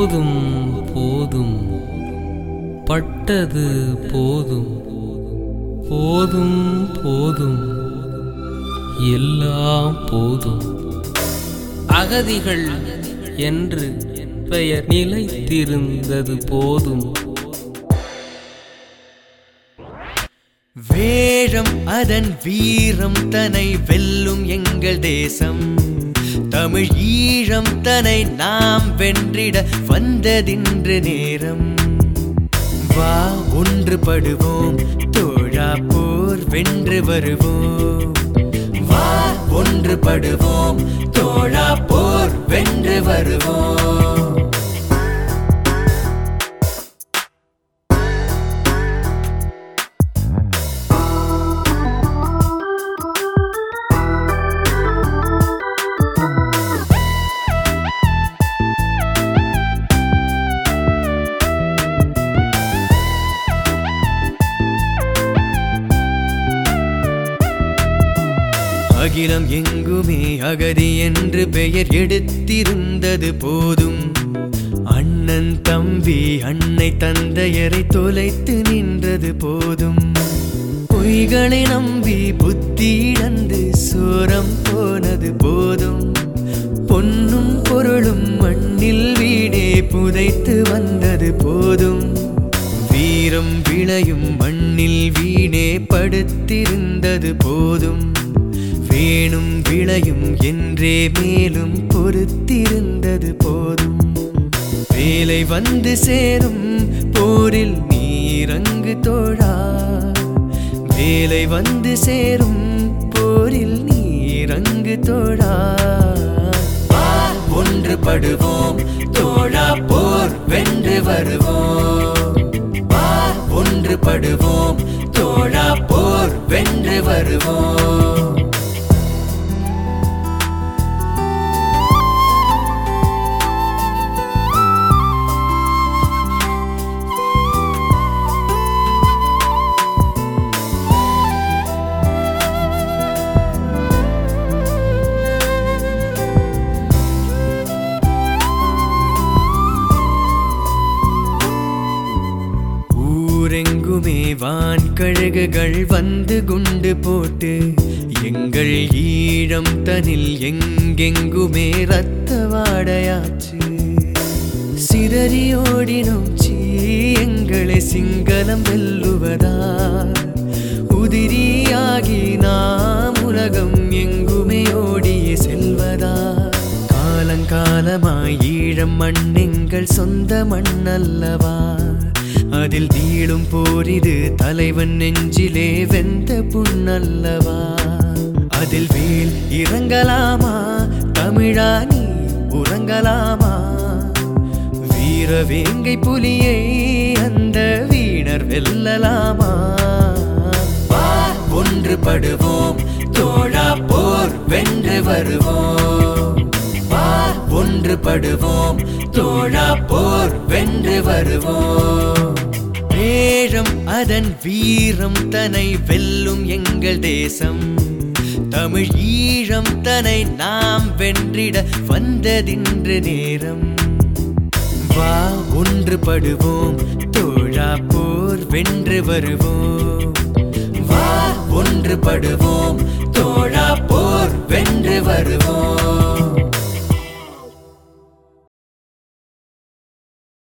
போதும் போதும் பட்டது போதும் போதும் போதும் எல்லாம் போதும் அகதிகள் என்று பெயர் நிலைத்திருந்தது போதும் வேழம் அதன் வீரம் தனை வெல்லும் எங்கள் தேசம் தமிழ் ஈழம் தனை நாம் வென்றிட வந்ததின்று நேரம் வா ஒன்றுபடுவோம் தோழா போர் வென்று வருவோம் வா ஒன்றுபடுவோம் தோழா போர் வென்று வருவோம் அகிலம் எங்குமே அகதி என்று பெயர் எடுத்திருந்தது போதும் அண்ணன் தம்பி அன்னை தந்தையரை தொலைத்து நின்றது போதும் பொய்களை நம்பி புத்தி இழந்து சோரம் போனது போதும் பொன்னும் பொருளும் மண்ணில் வீடே புதைத்து வந்தது போதும் வீரம் விளையும் மண்ணில் வீணே படுத்திருந்தது போதும் வேணும் விளையும் என்றே மேலும் பொறுத்திருந்தது போதும் வேலை வந்து சேரும் போரில் நீ இறங்கு தோழா வேலை வந்து சேரும் போரில் நீ இறங்கு தோழா வா, ஒன்றுபடுவோம் தோழா போர் வென்று வருவோம் வா ஒன்றுபடுவோம் தோழா போர் வென்று வருவோம் ஊரெங்குமே வான் கழுகுகள் வந்து குண்டு போட்டு எங்கள் ஈழம் தனில் எங்கெங்குமே ரத்த வாடையாச்சு சிதறி ஓடினோம் சீ எங்களை சிங்களம் வெல்லுவதா உதிரியாகி நாம் உலகம் எங்குமே ஓடிய செல்வதா காலங்காலமாய் ஈழம் மண் எங்கள் சொந்த மண்ணல்லவா அதில் தீளும் போரிது தலைவன் நெஞ்சிலே வெந்த புண்ணல்லவா அதில் வேல் இறங்கலாமா தமிழா நீ உறங்கலாமா வீர வேங்கை புலியை அந்த வீணர் வெல்லலாமா வா ஒன்றுபடுவோம் தோழா போர் வென்று வருவோம் வா ஒன்றுபடுவோம் தோழா போர் வென்று வருவோம் வேழம் அதன் வீரம் தனை வெல்லும் எங்கள் தேசம் தமிழ் ஈழம் தனை நாம் வென்றிட வந்ததின்று நேரம் வா ஒன்றுபடுவோம் தோழா போர் வென்று வருவோம் வா ஒன்றுபடுவோம் தோழா போர் வென்று வருவோம்